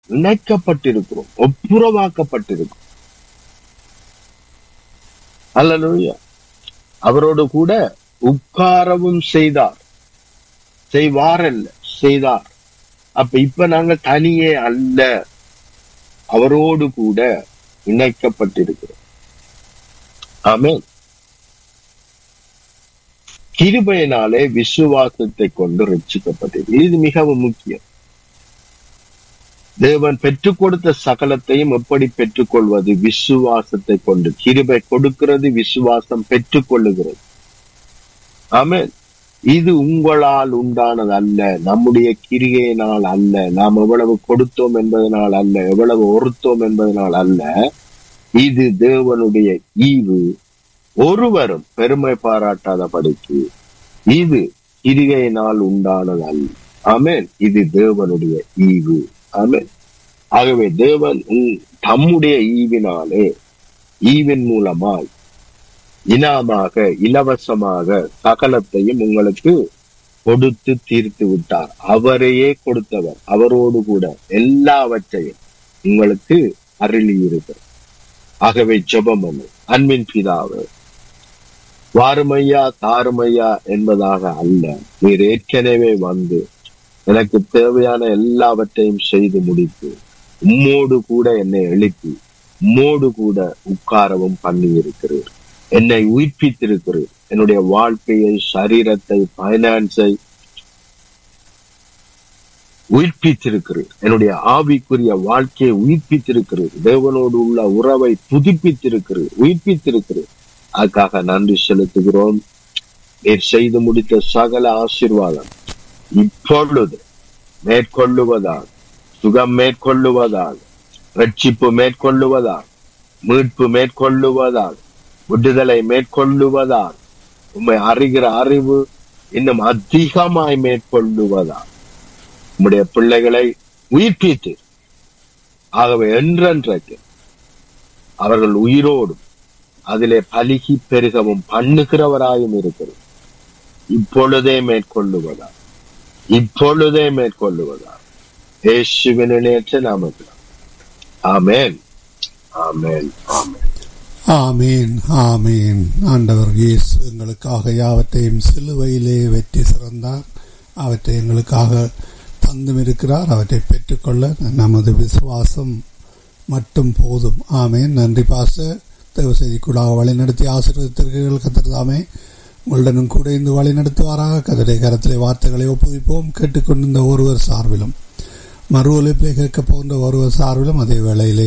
இணைக்கப்பட்டிருக்கிறோம் ஒப்புரவாக்கப்பட்டிருக்கிறோம் அல்லேலூயா அவரோடு கூட உட்காரவும் செய்தார் செய்வார் அல்ல செய்தார் அப்ப இப்ப நாங்க தனியே அல்ல அவரோடு கூட இணைக்கப்பட்டிருக்கிறோம் ஆமென் கிருபையினாலே விசுவாசத்தை கொண்டு ரட்சிக்கப்பட்டது இது மிகவும் முக்கியம் தேவன் பெற்றுக் கொடுத்த சகலத்தையும் எப்படி பெற்றுக்கொள்வது விசுவாசத்தை கொண்டு கிருபை கொடுக்கிறது விசுவாசம் பெற்றுக் கொள்ளுகிறது ஆமென் இது உங்களால் உண்டானது அல்ல நம்முடைய கிரிகையினால் அல்ல நாம் எவ்வளவு கொடுத்தோம் என்பதனால் அல்ல எவ்வளவு ஒருத்தோம் என்பதனால் அல்ல இது தேவனுடைய ஈவு ஒருவரும் பெருமை பாராட்டாதபடிக்கு இது கிரிகையினால் உண்டானது அல்ல ஆமென் இது தேவனுடைய ஈவு ஆமென் ஆகவே தேவன் உம் தம்முடைய ஈவினாலே ஈவின் மூலமாய் இனாமாக இலவசமாக சகலத்தையும் உங்களுக்கு கொடுத்து தீர்த்து விட்டார் அவரையே கொடுத்தவர் அவரோடு கூட எல்லாவற்றையும் உங்களுக்கு அருளி இருக்கிறார் ஆகவே ஜெபம் பண்ணு அன்பின் பிதாவே வாருமையா தாருமையா என்பதாக அல்ல நீர் ஏற்கனவே வந்து எனக்கு தேவையான எல்லாவற்றையும் செய்து முடித்து உம்மோடு கூட என்னை எழுப்பி உம்மோடு கூட உட்காரவும் பண்ணி இருக்கிறீர் என்னை உயிர்ப்பித்திருக்கிறீர் என்னுடைய வாழ்க்கையை சரீரத்தை பைனான்ஸை உயிர்ப்பித்திருக்கிறீர் என்னுடைய ஆவிக்குரிய வாழ்க்கையை உயிர்ப்பித்திருக்கிறீர் தேவனோடு உள்ள உறவை புதுப்பித்திருக்கிறீர் உயிர்ப்பித்திருக்கிறீர் அதுக்காக நன்றி செலுத்துகிறோம் நீர் செய்து முடித்த சகல ஆசீர்வாதம் இப்பொழுது மேற்கொள்ளுவதால் சுகம் மேற்கொள்ளுவதால் ரட்சிப்பு மேற்கொள்ளுவதால் மீட்பு மேற்கொள்ளுவதால் விடுதலை மேற்கொள்ளுவதால் உண்மை அறிகிற அறிவு இன்னும் அதிகமாய் மேற்கொள்ளுவதால் உம்முடைய பிள்ளைகளை உயிர்ப்பித்து ஆகவே என்றென்றைக்கு அவர்கள் உயிரோடும் அதிலே பலிகி பெருகவும் பண்ணுகிறவராயும் இருக்கிறது இப்பொழுதே மேற்கொள்ளுவதா இப்பொழுதே மேற்கொள்ளுவதா இயேசுவின் நேற்று நாமத்தில் ஆமென் ஆமென் ஆமென் ஆமீன் ஆமீன் ஆண்டவர் இயேசு எங்களுக்காக யாவற்றையும் சிலுவையிலே வெற்றி சிறந்தார் அவற்றை எங்களுக்காக தந்தும் இருக்கிறார் அவற்றை பெற்றுக்கொள்ள நமது விசுவாசம் மட்டும் போதும் ஆமேன் நன்றி பாச தேவ செய்திக்கூடாக வழிநடத்தி ஆசீர்வதித்திருக்கிறீர்கள் கத்திரதாமே உங்களுடனும் கூட இந்த வழி நடத்துவாராக கதடை கரத்திலே வார்த்தைகளை ஒப்புவிப்போம் கேட்டுக்கொண்டிருந்த ஒருவர் சார்பிலும் மறு ஒலிப்பிலே கேட்க போகின்ற ஒருவர் சார்பிலும் அதே வேளையிலே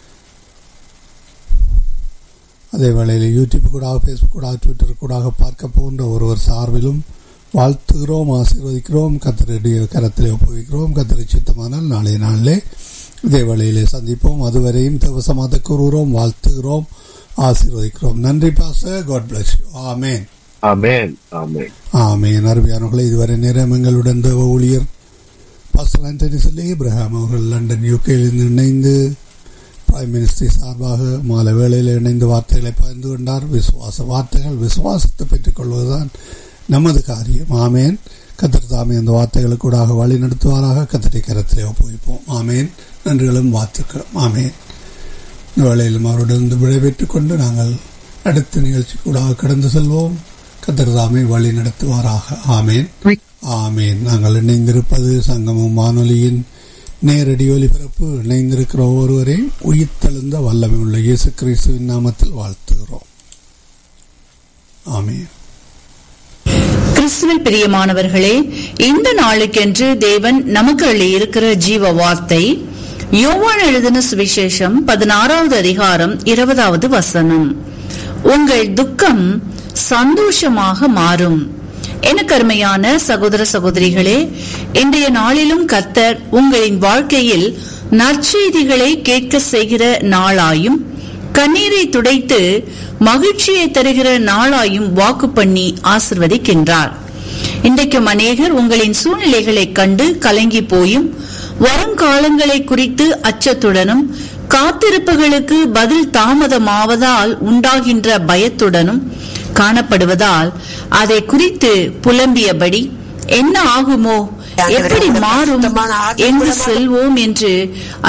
அதே வேளையில் யூடியூப் கூட ஃபேஸ்புக் கூட ட்விட்டர் கூட பார்க்க போகின்ற ஒருவர் சார்பிலும் வாழ்த்துகிறோம் ஆசீர்வதிக்கிறோம் கத்தருடைய கரத்திலே ஒப்புவிக்கிறோம் கத்தரை சித்தமானால் நாளைய நாளிலே இதே வேளையிலே சந்திப்போம் அதுவரையும் தேவசமாக கூறுகிறோம் வாழ்த்துகிறோம் ஆசீர்வதிக்கிறோம் நன்றி பாச God bless you amen amen amen amen அருமையானவர்களே இதுவரை நேரம் எங்களுடன் தேவ ஊழியர் பாஸ்டர் ஆண்டனி சொல்லி இப்ரஹாம் அவர்கள் லண்டன் யூகேயிலிருந்து இணைந்து பிரைம் மினிஸ்டர் சார்பாக மாலை வேளையில் இணைந்து வார்த்தைகளை பகிர்ந்து கொண்டார் விசுவாச வார்த்தைகள் விசுவாசத்தை பெற்றுக் கொள்வதுதான் நமது காரியம் ஆமேன் கத்தர் தாமே அந்த வார்த்தைகளுக்கூடாக வழி நடத்துவாராக கத்தரை கரத்திலே ஒப்புவிப்போம் ஆமேன் நன்றிகளும் வாழ்த்துக்களும் ஆமேன் இந்த வேளையிலும் அவருடன் விடைபெற்றுக் கொண்டு நாங்கள் அடுத்த நிகழ்ச்சி கூட கடந்து செல்வோம் கத்தர் தாமே வழி நடத்துவாராக ஆமேன் ஆமேன் நாங்கள் இணைந்திருப்பது சங்கமம் வானொலியின் நேரடி ஒலிபரப்பு இணைந்திருக்கிற ஒருவரை உயிர்த்தெழுந்த வல்லமை உள்ள இயேசு கிறிஸ்துவின் நாமத்தில் வாழ்த்துகிறோம் ஆமேன் கிறிஸ்துவில் பிரியமானவர்களே இந்த நாளுக்கென்று தேவன் நமக்கு அள்ளியிருக்கிற ஜீவ வார்த்தை யோவான் எழுதின சுவிசேஷம் பதினாறாவது அதிகாரம் இருபதாவது வசனம் உங்கள் துக்கம் சந்தோஷமாக மாறும் எனக்கு அருமையான சகோதர சகோதரிகளே இன்றைய நாளிலும் கர்த்தர் உங்களின் வாழ்க்கையில் நற்செய்திகளை கேட்க செய்கிற நாளாயும் கண்ணீரை துடைத்து மகிழ்ச்சியை தருகிற நாளாயும் வாக்கு பண்ணி ஆசிர்வதிக்கின்றார் இன்றைக்கும் அநேகர் உங்களின் சூழ்நிலைகளை கண்டு கலங்கி போயும் வருங்காலங்களை குறித்து அச்சத்துடனும் காத்திருப்புகளுக்கு பதில் தாமதமாவதால் உண்டாகின்ற பயத்துடனும் காணப்படுவதால் அதை குறித்து புலம்பியபடி என்ன ஆகுமோ எப்படி மாறும் எங்கு செல்வோம் என்று